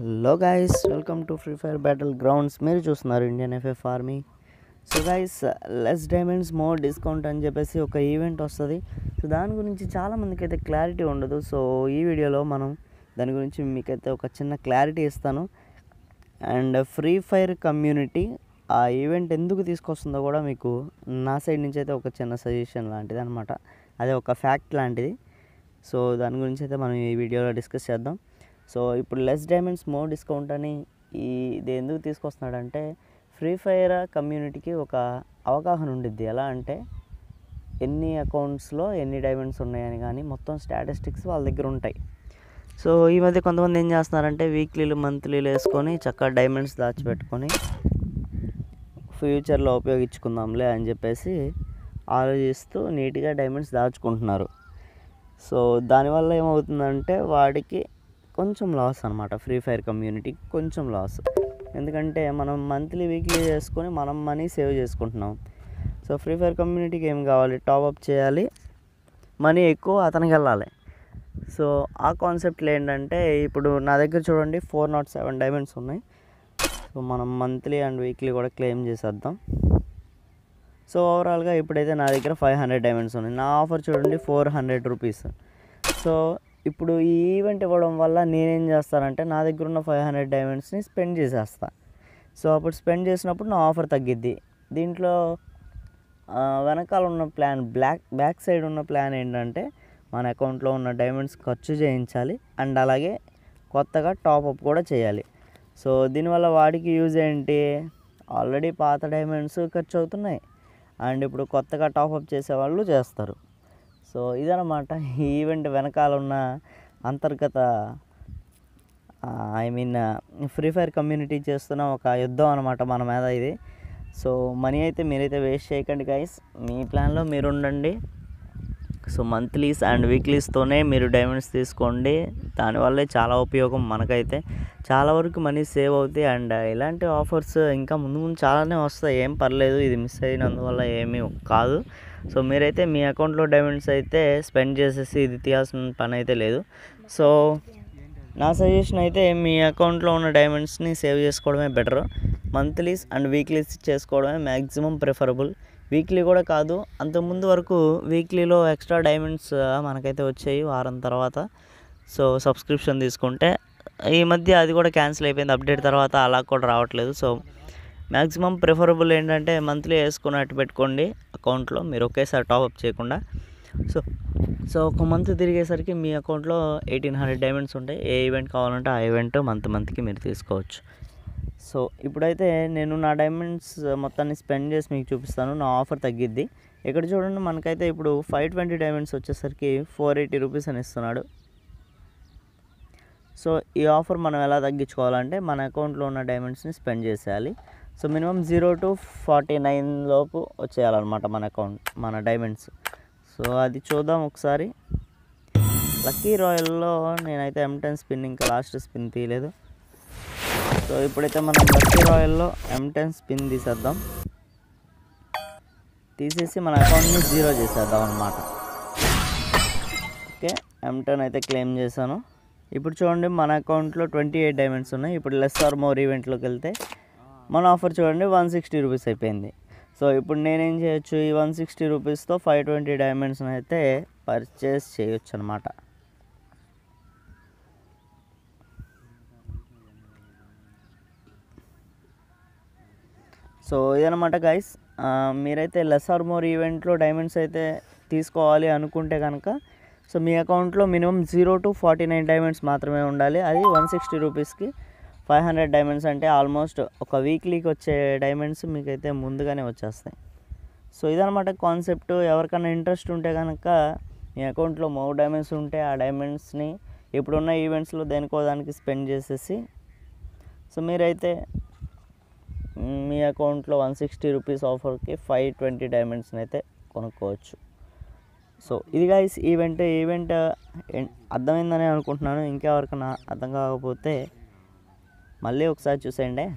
Hello guys welcome to free fire battlegrounds మీరు చూస్తున్నారు Indian F F army so guys less diamonds more discount అని చెప్పేసి ఒక event వస్తుంది సో దాని గురించి చాలా మందికి అయితే క్లారిటీ ఉండదు సో ఈ వీడియోలో మనం దాని గురించి మీకైతే ఒక చిన్న క్లారిటీ ఇస్తాను అండ్ ఫ్రీ ఫైర్ కమ్యూనిటీ ఆ ఈవెంట్ ఎందుకు తీసుకొస్తుందో కూడా మీకు నా సైడ్ నుంచి అయితే ఒక చిన్న సజెషన్ లాంటిది అనమాట అదే ఒక ఫ్యాక్ట్ లాంటిది సో దాని గురించి అయితే మనం ఈ వీడియోలో డిస్కస్ చేద్దాం సో ఇప్పుడు లెస్ డైమండ్స్ మోర్ డిస్కౌంట్ అని ఈ ఇది ఎందుకు తీసుకొస్తున్నాడంటే ఫ్రీ ఫైర్ కమ్యూనిటీకి ఒక అవగాహన ఉండిద్ది ఎలా అంటే ఎన్ని అకౌంట్స్లో ఎన్ని డైమండ్స్ ఉన్నాయని కానీ మొత్తం స్టాటిస్టిక్స్ వాళ్ళ దగ్గర ఉంటాయి సో ఈ మధ్య కొంతమంది ఏం చేస్తున్నారంటే వీక్లీలు మంత్లీలు వేసుకొని చక్కగా డైమండ్స్ దాచిపెట్టుకొని ఫ్యూచర్లో ఉపయోగించుకుందాంలే అని చెప్పేసి ఆలోచిస్తూ నీట్గా డైమండ్స్ దాచుకుంటున్నారు సో దానివల్ల ఏమవుతుందంటే వాడికి కొంచెం లాస్ అనమాట ఫ్రీ ఫైర్ కమ్యూనిటీకి కొంచెం లాస్ ఎందుకంటే మనం మంత్లీ వీక్లీ చేసుకొని మనం మనీ సేవ్ చేసుకుంటున్నాం సో ఫ్రీ ఫైర్ కమ్యూనిటీకి ఏం కావాలి టాప్అప్ చేయాలి మనీ ఎక్కువ అతనికి వెళ్ళాలి సో ఆ కాన్సెప్ట్లో ఏంటంటే ఇప్పుడు నా దగ్గర చూడండి ఫోర్ నాట్ సెవెన్ డైమండ్స్ ఉన్నాయి సో మనం మంత్లీ అండ్ వీక్లీ కూడా క్లెయిమ్ చేసేద్దాం సో ఓవరాల్గా ఇప్పుడైతే నా దగ్గర ఫైవ్ హండ్రెడ్ డైమండ్స్ ఉన్నాయి నా ఆఫర్ చూడండి ఫోర్ హండ్రెడ్ రూపీస్ సో ఇప్పుడు ఈ ఈవెంట్ ఇవ్వడం వల్ల నేనేం చేస్తానంటే నా దగ్గర ఉన్న ఫైవ్ హండ్రెడ్ డైమండ్స్ని స్పెండ్ చేసేస్తా సో అప్పుడు స్పెండ్ చేసినప్పుడు నా ఆఫర్ తగ్గిద్ది దీంట్లో ఆ, వెనకాల ఉన్న ప్లాన్ బ్లాక్ బ్యాక్ సైడ్ ఉన్న ప్లాన్ ఏంటంటే మన అకౌంట్లో ఉన్న డైమండ్స్ ఖర్చు చేయించాలి అండ్ అలాగే కొత్తగా టాప్అప్ కూడా చేయాలి సో దీనివల్ల వాడికి యూజ్ ఏంటి ఆల్రెడీ పాత డైమండ్స్ ఖర్చు అవుతున్నాయి అండ్ ఇప్పుడు కొత్తగా టాప్అప్ చేసేవాళ్ళు చేస్తారు సో ఇదనమాట ఈ ఈవెంట్ వెనకాల ఉన్న అంతర్గత I mean free fire community చేస్తున్న ఒక యుద్ధం అనమాట మన మీద ఇది సో మనీ అయితే మీరైతే వేస్ట్ చేయకండి గైస్ మీ ప్లాన్లో మీరు ఉండండి సో మంత్లీస్ అండ్ వీక్లీస్తోనే మీరు డైమండ్స్ తీసుకోండి దానివల్లే చాలా ఉపయోగం మనకైతే చాలా వరకు మనీ సేవ్ అవుతాయి అండ్ ఇలాంటి ఆఫర్స్ ఇంకా ముందు ముందు చాలానే వస్తాయి ఏం పర్లేదు ఇది మిస్ అయినందువల్ల ఏమీ కాదు సో మీరైతే మీ అకౌంట్లో డైమండ్స్ అయితే స్పెండ్ చేసేసి ఇది తీయాల్సిన పని అయితే లేదు సో నా సజెషన్ అయితే మీ అకౌంట్లో ఉన్న డైమండ్స్ని సేవ్ చేసుకోవడమే బెటర్ మంత్లీస్ అండ్ వీక్లీస్ చేసుకోవడమే మ్యాక్సిమం ప్రిఫరబుల్ వీక్లీ కూడా కాదు అంతకుముందు వరకు వీక్లీలో ఎక్స్ట్రా డైమండ్స్ మనకైతే వచ్చాయి వారం తర్వాత సో సబ్స్క్రిప్షన్ తీసుకుంటే ఈ మధ్య అది కూడా క్యాన్సిల్ అయిపోయింది అప్డేట్ తర్వాత అలా కూడా రావట్లేదు సో మ్యాక్సిమం ప్రిఫరబుల్ ఏంటంటే మంత్లీ వేసుకున్నట్టు పెట్టుకోండి అకౌంట్లో మీరు ఒకేసారి టాప్అప్ చేయకుండా సో సో ఒక మంత్ తిరిగేసరికి మీ అకౌంట్లో ఎయిటీన్ హండ్రెడ్ డైమండ్స్ ఉంటాయి ఏ ఈవెంట్ కావాలంటే ఆ ఈవెంట్ మంత్ మంత్కి మీరు తీసుకోవచ్చు సో ఇప్పుడైతే నేను నా డైమండ్స్ మొత్తాన్ని స్పెండ్ చేసి మీకు చూపిస్తాను నా ఆఫర్ తగ్గిద్ది ఇక్కడ చూడండి మనకైతే ఇప్పుడు ఫైవ్ ట్వంటీ డైమండ్స్ వచ్చేసరికి ఫోర్ ఎయిటీ రూపీస్ అని ఇస్తున్నాడు సో ఈ ఆఫర్ మనం ఎలా తగ్గించుకోవాలంటే మన అకౌంట్లో ఉన్న డైమండ్స్ని స్పెండ్ చేసేయాలి so minimum zero to forty nine లోపు వచ్చేయాలన్నమాట మన అకౌంట్ మన డైమండ్స్ సో అది చూద్దాం ఒకసారి లక్కీ రాయల్లో నేనైతే ఎం టెన్ స్పిన్ ఇంకా లాస్ట్ స్పిన్ తీయలేదు సో ఇప్పుడైతే మనం లక్కీ రాయల్లో ఎం టెన్ స్పిన్ తీసేద్దాం తీసేసి మన అకౌంట్ని జీరో చేసేద్దాం అనమాట ఓకే ఎం టెన్ అయితే క్లెయిమ్ చేశాను ఇప్పుడు చూడండి మన అకౌంట్లో ట్వంటీ ఎయిట్ డైమండ్స్ ఉన్నాయి ఇప్పుడు లెస్ ఆర్ మోర్ ఈవెంట్లోకి వెళ్తే మన ఆఫర్ చూడండి వన్ సిక్స్టీ రూపీస్ అయిపోయింది సో ఇప్పుడు నేనేం చేయొచ్చు ఈ వన్ సిక్స్టీ రూపీస్తో ఫైవ్ ట్వంటీ డైమండ్స్ని అయితే పర్చేస్ చేయొచ్చు అనమాట సో ఇదనమాట గైస్ మీరైతే లెస్ ఆర్ మోర్ ఈవెంట్లో డైమండ్స్ అయితే తీసుకోవాలి అనుకుంటే కనుక సో మీ అకౌంట్లో minimum zero to forty nine diamonds మాత్రమే ఉండాలి అది వన్ సిక్స్టీ రూపీస్కి ఫైవ్ హండ్రెడ్ డైమండ్స్ అంటే ఆల్మోస్ట్ ఒక వీక్లీకి వచ్చే డైమండ్స్ మీకైతే ముందుగానే వచ్చేస్తాయి సో ఇదనమాట కాన్సెప్ట్ ఎవరికైనా ఇంట్రెస్ట్ ఉంటే కనుక మీ అకౌంట్లో మోర్ డైమండ్స్ ఉంటే ఆ డైమండ్స్ని ఇప్పుడున్న ఈవెంట్స్లో దేనికో దానికి స్పెండ్ చేసేసి సో మీరైతే మ్, మీ అకౌంట్లో వన్ సిక్స్టీ రూపీస్ ఆఫర్కి ఫైవ్ ట్వంటీ డైమండ్స్ని అయితే కొనుక్కోవచ్చు సో ఇది గైస్ ఈవెంట్ ఈవెంట్ ఎన్- అర్థమైందని అనుకుంటున్నాను ఇంకెవరికైనా అర్థం కాకపోతే మళ్ళీ ఒకసారి చూసేయండి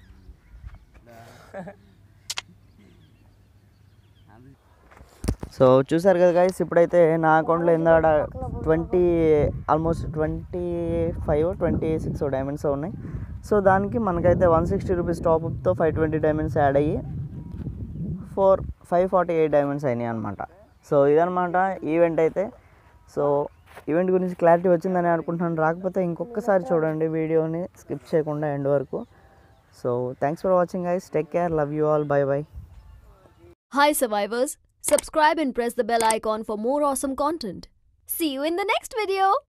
సో చూసారు కదా గైస్ ఇప్పుడైతే నా అకౌంట్లో ఇందాడ twenty almost twenty five twenty six diamonds ఉన్నాయి సో దానికి మనకైతే వన్ సిక్స్టీ రూపీస్ టాప్తో ఫైవ్ ట్వంటీ డైమండ్స్ యాడ్ అయ్యి four five forty eight diamonds అయినాయి అనమాట సో ఇదనమాట ఈవెంట్ అయితే సో ఈవెంట్ గురించి క్లారిటీ వచ్చిందని అనుకుంటున్నాను రాకపోతే ఇంకొకసారి చూడండి వీడియోని స్కిప్ చేయకుండా ఎండ్ వరకు so thanks for watching guys take care love you all bye bye Hi survivors, subscribe and press the bell icon for more awesome content. See you in the next video.